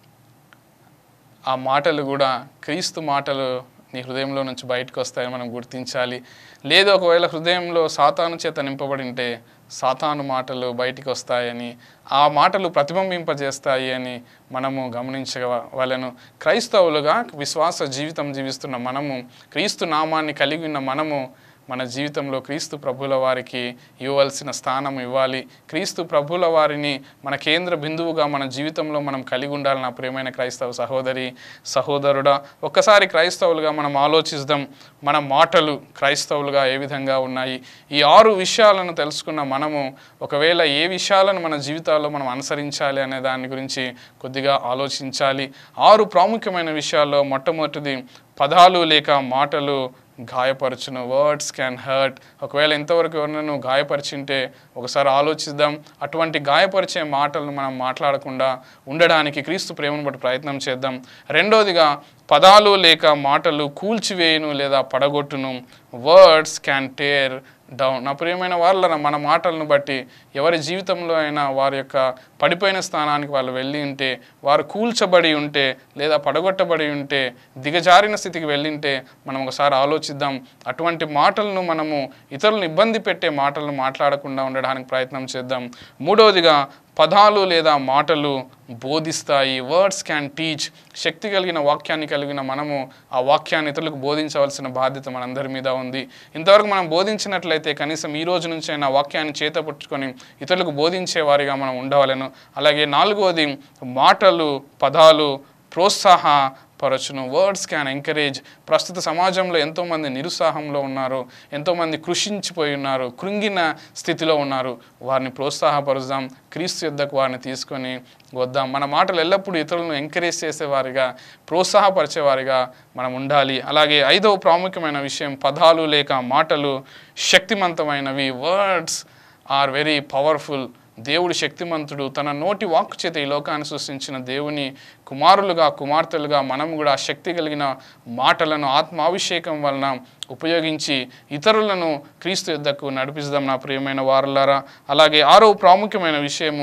ఆ మాటలు కూడా క్రీస్తు మాటలు నీ హృదయంలో నుంచి బయటకు వస్తాయని మనం గుర్తించాలి లేదు ఒకవేళ హృదయంలో సాతాను చేత నింపబడి ఉంటే సాతాను మాటలు బయటికి వస్తాయని ఆ మాటలు ప్రతిబింబింపజేస్తాయి అని మనము గమనించవలను క్రైస్తవులుగా విశ్వాస జీవితం జీవిస్తున్న మనము క్రీస్తు నామాన్ని కలిగి ఉన్న మనము మన జీవితంలో క్రీస్తు ప్రభుల వారికి ఇవ్వవలసిన స్థానం ఇవ్వాలి క్రీస్తు ప్రభుల వారిని మన కేంద్ర బిందువుగా మన జీవితంలో మనం కలిగి ఉండాలి నా ప్రియమైన క్రైస్తవ సహోదరి సహోదరుడా ఒక్కసారి క్రైస్తవులుగా మనం ఆలోచిద్దాం మన మాటలు క్రైస్తవులుగా ఏ విధంగా ఉన్నాయి ఈ ఆరు విషయాలను తెలుసుకున్న మనము ఒకవేళ ఏ విషయాలను మన జీవితాల్లో మనం అనుసరించాలి అనే దాని గురించి కొద్దిగా ఆలోచించాలి ఆరు ప్రాముఖ్యమైన విషయాల్లో మొట్టమొదటిది పదాలు లేక మాటలు గాయపరచును వర్డ్స్ క్యాన్ హర్ట్ ఒకవేళ ఇంతవరకు ఎవరినైనా గాయపరిచింటే ఒకసారి ఆలోచిద్దాం అటువంటి గాయపరిచే మాటలను మనం మాట్లాడకుండా ఉండడానికి క్రీస్తు ప్రేమను బట్టి ప్రయత్నం చేద్దాం రెండోదిగా పదాలు లేక మాటలు కూల్చివేయును లేదా పడగొట్టును వర్డ్స్ క్యాన్ టేర్ డౌన్ నా ప్రియమైన వాళ్ళ మన మాటలను బట్టి ఎవరి జీవితంలో అయినా వారి యొక్క పడిపోయిన స్థానానికి వాళ్ళు వెళ్ళి ఉంటే వారు కూల్చబడి ఉంటే లేదా పడగొట్టబడి ఉంటే దిగజారిన స్థితికి వెళ్ళింటే మనం ఒకసారి ఆలోచిద్దాం అటువంటి మాటలను మనము ఇతరులను ఇబ్బంది పెట్టే మాటలను మాట్లాడకుండా ఉండడానికి ప్రయత్నం చేద్దాం మూడవదిగా పదాలు లేదా మాటలు బోధిస్తాయి వర్డ్స్ క్యాన్ టీచ్ శక్తి కలిగిన వాక్యాన్ని కలిగిన మనము ఆ వాక్యాన్ని ఇతరులకు బోధించవలసిన బాధ్యత మనందరి మీద ఉంది ఇంతవరకు మనం బోధించినట్లయితే కనీసం ఈ రోజు నుంచి అయినా వాక్యాన్ని చేతపట్టుకొని ఇతరులకు బోధించే వారిగా మనం ఉండవలను అలాగే నాలుగవది మాటలు పదాలు ప్రోత్సాహ పరచును వర్డ్స్ క్యాన్ ఎంకరేజ్ ప్రస్తుత సమాజంలో ఎంతోమంది నిరుత్సాహంలో ఉన్నారు ఎంతోమంది కృషించిపోయి ఉన్నారు కృంగిన స్థితిలో ఉన్నారు వారిని ప్రోత్సాహపరుద్దాం క్రీస్తు యుద్ధకు వారిని తీసుకొని వద్దాం మన మాటలు ఎల్లప్పుడూ ఇతరులను ఎంకరేజ్ చేసేవారిగా ప్రోత్సాహపరిచేవారిగా మనం ఉండాలి అలాగే ఐదవ ప్రాముఖ్యమైన విషయం పదాలు లేక మాటలు శక్తివంతమైనవి వర్డ్స్ ఆర్ వెరీ పవర్ఫుల్ దేవుడు శక్తిమంతుడు తన నోటి వాక్కు చేత ఈ లోకాన్ని సృష్టించిన దేవుని కుమారులుగా కుమార్తెలుగా మనం కూడా ఆ శక్తి కలిగిన మాటలను ఆత్మాభిషేకం వలన ఉపయోగించి ఇతరులను క్రీస్తు యుద్ధకు నడిపిస్తాం నా ప్రియమైన వారులారా అలాగే ఆరో ప్రాముఖ్యమైన విషయము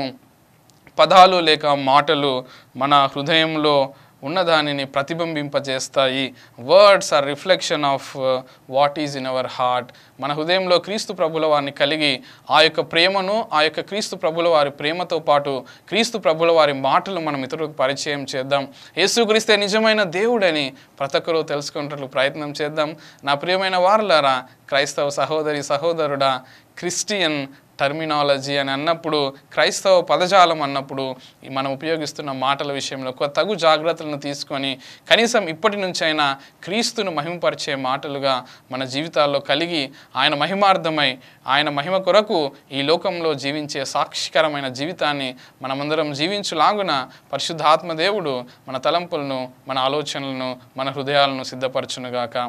పదాలు లేక మాటలు మన హృదయంలో ఉన్నదానిని ప్రతిబింబింపజేస్తాయి words are reflection of what is in our heart మన హృదయంలో క్రీస్తు ప్రభుల వారిని కలిగి ఆ యొక్క ప్రేమను ఆ యొక్క క్రీస్తు ప్రభుల వారి ప్రేమతో పాటు క్రీస్తు ప్రభుల వారి మాటలు మనం ఇతరులకు పరిచయం చేద్దాం యేసుక్రీస్తే నిజమైన దేవుడని ప్రతి ఒక్కరూ తెలుసుకునేటట్లు ప్రయత్నం చేద్దాం నా ప్రియమైన వారులారా క్రైస్తవ సహోదరి సహోదరుడా క్రిస్టియన్ టర్మినాలజీ అని అన్నప్పుడు క్రైస్తవ పదజాలం అన్నప్పుడు ఈ మనం ఉపయోగిస్తున్న మాటల విషయంలో ఒక తగు జాగ్రత్తలను తీసుకొని కనీసం ఇప్పటి నుంచైనా క్రీస్తును మహిమపరిచే మాటలుగా మన జీవితాల్లో కలిగి ఆయన మహిమార్థమై ఆయన మహిమ కొరకు ఈ లోకంలో జీవించే సాక్షికరమైన జీవితాన్ని మనమందరం జీవించులాగున పరిశుద్ధాత్మ దేవుడు మన తలంపులను మన ఆలోచనలను మన హృదయాలను సిద్ధపరచునుగాక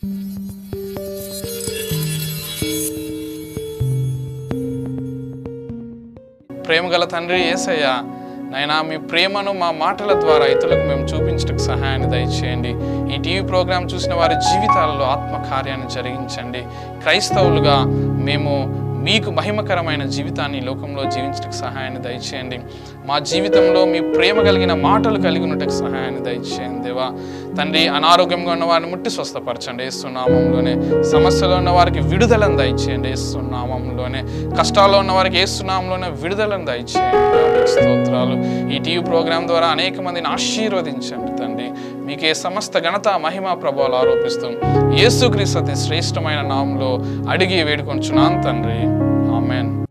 ప్రేమగల తండ్రి ఏసయ్య నైనా మీ ప్రేమను మా మాటల ద్వారా ఇతరులకు మేము చూపించడానికి సహాయాన్ని దయచేయండి ఈ టీవీ ప్రోగ్రాం చూసిన వారి జీవితాలలో ఆత్మ కార్యాన్ని జరిగించండి క్రైస్తవులుగా మేము మీకు మహిమకరమైన జీవితాన్ని ఈ లోకంలో జీవించడానికి సహాయాన్ని దయచేయండి మా జీవితంలో మీ ప్రేమ కలిగిన మాటలు కలిగి ఉన్నట్టుకు సహాయాన్ని దయచేయండి దేవా తండ్రి అనారోగ్యంగా ఉన్న వారిని ముట్టి స్వస్థపరచండి ఏసునామంలోనే సమస్యలో ఉన్న వారికి విడుదలను దయచేయండి ఏసునామంలోనే కష్టాల్లో ఉన్న వారికి ఏసునామంలోనే విడుదలను దయచేయండి దేవా, మీకు స్తోత్రాలు ఈ టీవీ ప్రోగ్రాం ద్వారా అనేక మందిని ఆశీర్వదించండి తండ్రి మీకే సమస్త ఘనత మహిమ ప్రభావాలు ఆరోపిస్తూ యేసుక్రీస్తు అతి శ్రేష్టమైన నామంలో అడిగి వేడుకొంచున్నాను తండ్రి ఆమెన్